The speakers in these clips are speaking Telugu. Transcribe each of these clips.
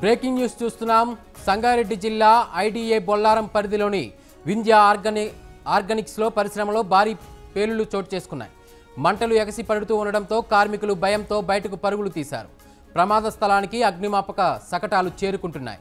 బ్రేకింగ్ న్యూస్ చూస్తున్నాం సంగారెడ్డి జిల్లా ఐడిఏ బొల్లారం పరిధిలోని వింధ్య ఆర్గాని ఆర్గానిక్స్లో పరిశ్రమలో భారీ పేలుళ్లు చోటు చేసుకున్నాయి మంటలు ఎగసి పడుతూ ఉండడంతో కార్మికులు భయంతో బయటకు పరుగులు తీశారు ప్రమాద స్థలానికి అగ్నిమాపక శకటాలు చేరుకుంటున్నాయి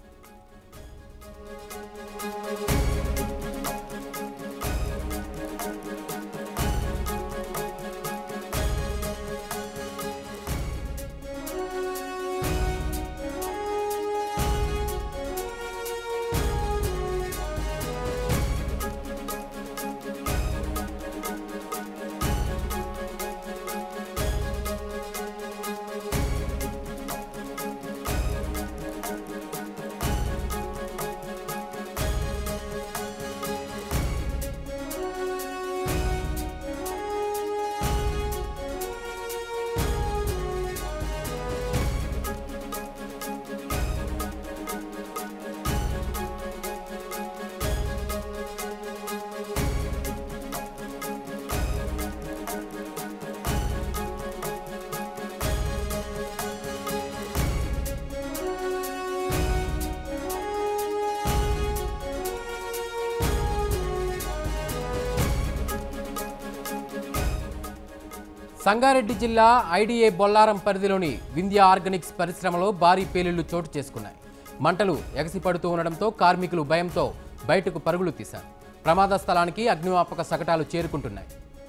సంగారెడ్డి జిల్లా ఐడిఏ బొల్లారం పరిధిలోని వింధ్య ఆర్గానిక్స్ పరిశ్రమలో భారీ పేలుళ్లు చోటు చేసుకున్నాయి మంటలు ఎగసిపడుతూ ఉండడంతో కార్మికులు భయంతో బయటకు పరుగులు తీశారు ప్రమాద స్థలానికి అగ్నిమాపక శకటాలు చేరుకుంటున్నాయి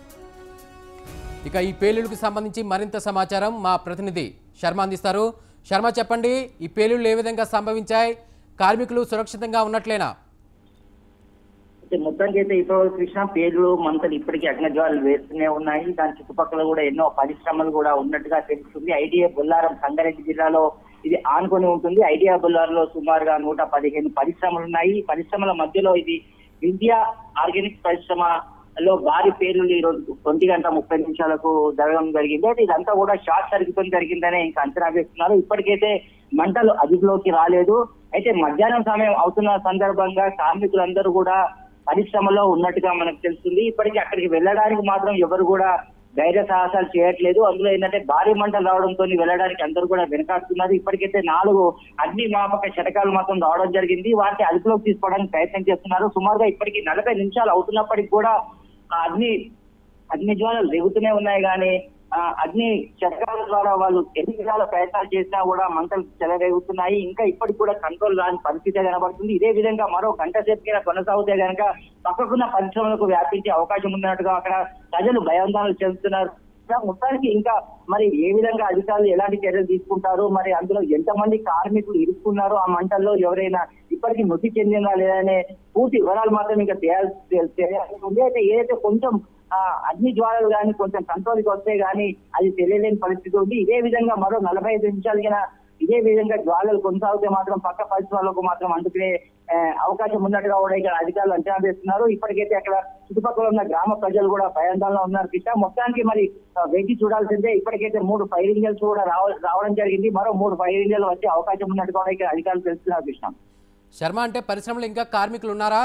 ఇక ఈ పేలుళ్లకు సంబంధించి మరింత సమాచారం మా ప్రతినిధి శర్మ అందిస్తారు శర్మ చెప్పండి ఈ పేలుళ్లు ఏ విధంగా సంభవించాయి కార్మికులు సురక్షితంగా ఉన్నట్లేనా అయితే మొత్తానికి అయితే ఇప్పటివరకు కృష్ణ పేర్లు మంటలు ఇప్పటికీ అగ్నజ్వాలు వేస్తూనే ఉన్నాయి దాని చుట్టుపక్కల కూడా ఎన్నో పరిశ్రమలు కూడా ఉన్నట్టుగా తెలుస్తుంది ఐడియా బొల్లారం సంగారెడ్డి జిల్లాలో ఇది ఆనుకొని ఉంటుంది ఐడియా బొల్లారంలో సుమారుగా నూట పదిహేను పరిశ్రమలు ఉన్నాయి ఈ పరిశ్రమల మధ్యలో ఇది విద్యా ఆర్గానిక్ పరిశ్రమలో భారీ పేర్లు ఈ రోజు ఒంటి గంట ముప్పై నిమిషాలకు జరగడం జరిగింది అయితే ఇదంతా కూడా షార్ట్ సర్క్యూట్ జరిగిందనే ఇంకా అంచనా వేస్తున్నారు ఇప్పటికైతే మంటలు అదుపులోకి రాలేదు అయితే మధ్యాహ్నం సమయం అవుతున్న సందర్భంగా కార్మికులందరూ కూడా పరిశ్రమలో ఉన్నట్టుగా మనకు తెలుస్తుంది ఇప్పటికీ అక్కడికి వెళ్ళడానికి మాత్రం ఎవరు కూడా ధైర్య సాహసాలు చేయట్లేదు అందులో ఏంటంటే భారీ మంటలు రావడంతో వెళ్ళడానికి అందరూ కూడా వెనకాడుతున్నారు ఇప్పటికైతే నాలుగు అగ్ని మాపక శటకాలు మాత్రం రావడం జరిగింది వాటిని అదుపులోకి తీసుకోవడానికి ప్రయత్నం చేస్తున్నారు సుమారుగా ఇప్పటికి నలభై నిమిషాలు అవుతున్నప్పటికీ కూడా ఆ అగ్ని అగ్ని జ్వాలలు రేగుతూనే ఉన్నాయి కానీ ఆ అగ్ని శటకాల ద్వారా వాళ్ళు ఎన్ని విధాల ప్రయత్నాలు చేసినా కూడా మంటలు చెలరేగుతున్నాయి ఇంకా ఇప్పటికి కూడా కంట్రోల్ రాని పరిస్థితి కనబడుతుంది ఇదే విధంగా మరో గంట సేపు కొనసాగితే గనక పక్కకున్న పరిశ్రమలకు వ్యాపించే అవకాశం ఉన్నట్టుగా అక్కడ ప్రజలు భయాందోళనలు చెందుతున్నారు మొత్తానికి ఇంకా మరి ఏ విధంగా అధికారులు ఎలాంటి చర్యలు తీసుకుంటారు మరి అందులో ఎంతమంది కార్మికులు ఇరుక్కున్నారో ఆ మంటల్లో ఎవరైనా ఇప్పటికీ మృతి చెందిందా లేదనే పూర్తి వివరాలు మాత్రం ఇంకా తెలియాల్సి తెలియాల్సి ఉంది అయితే ఏదైతే కొంచెం ఆ అగ్ని జ్వాలలు కానీ కొంచెం కంట్రోల్కి వస్తే గానీ అది తెలియలేని పరిస్థితి ఉంది ఇదే విధంగా మరో నలభై ఐదు నిమిషాలకి ఇదే విధంగా జ్వాలలు కొనసాగితే మాత్రం పక్క పరిసరాలకు మాత్రం అందుకునే ఆ, అవకాశం ఉన్నట్టుగా కూడా ఇక్కడ అధికారులు అంచనా వేస్తున్నారు ఇప్పటికైతే అక్కడ చుట్టుపక్కల ఉన్న గ్రామ ప్రజలు కూడా భయాందోళన ఉన్నారు కృష్ణ మొత్తానికి మరి ఆ, వేచి చూడాల్సిందే ఇప్పటికైతే మూడు ఫైర్ ఇంజన్స్ కూడా రావ- రావడం జరిగింది మరో మూడు ఫైర్ ఇంజన్లు వచ్చే అవకాశం ఉన్నట్టుగా కూడా ఇక్కడ అధికారులు తెలుస్తున్నారు కృష్ణ శర్మ అంటే పరిశ్రమలో ఇంకా కార్మికులు ఉన్నారా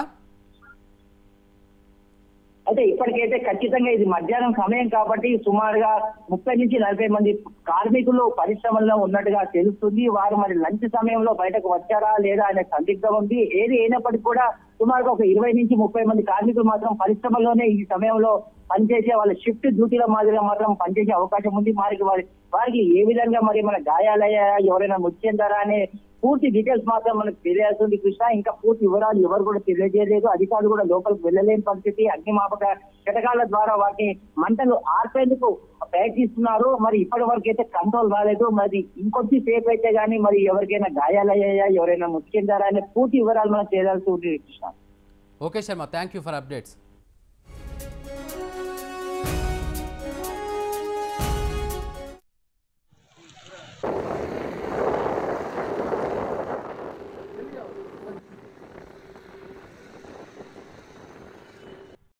అయితే ఇప్పటికైతే ఖచ్చితంగా ఇది మధ్యాహ్నం సమయం కాబట్టి సుమారుగా ముప్పై నుంచి నలభై మంది కార్మికులు పరిశ్రమల్లో ఉన్నట్టుగా తెలుస్తుంది వారు మరి లంచ్ సమయంలో బయటకు వచ్చారా లేదా అనే సందిగ్ధం ఉంది ఏది అయినప్పటికీ కూడా సుమారుగా ఒక ఇరవై నుంచి ముప్పై మంది కార్మికులు మాత్రం పరిశ్రమలోనే ఈ సమయంలో పనిచేసే వాళ్ళ షిఫ్ట్ డ్యూటీల మాదిరిగా మాత్రం పనిచేసే అవకాశం ఉంది వారికి వారి వారికి ఏ విధంగా మరి మన గాయాలయ్యాయా ఎవరైనా మృతి చెందారా అనే పూర్తి డీటెయిల్స్ మాత్రం మనకు తెలియాల్సింది కృష్ణ ఇంకా పూర్తి వివరాలు ఎవరు కూడా తెలియజేయలేదు అధికారులు కూడా లోపలికి వెళ్ళలేని పరిస్థితి అగ్నిమాపక ఘటకాల ద్వారా వాటిని మంటలు ఆర్పేందుకు ప్రయత్నిస్తున్నారు మరి ఇప్పటి వరకు అయితే కంట్రోల్ రాలేదు మరి ఇంకొద్ది సేపు అయితే గానీ మరి ఎవరికైనా గాయాలయ్యాయా ఎవరైనా మృతి చెందారా అనే పూర్తి వివరాలు మనం చేయాల్సి ఉంది Krishna okay Sharma thank you for updates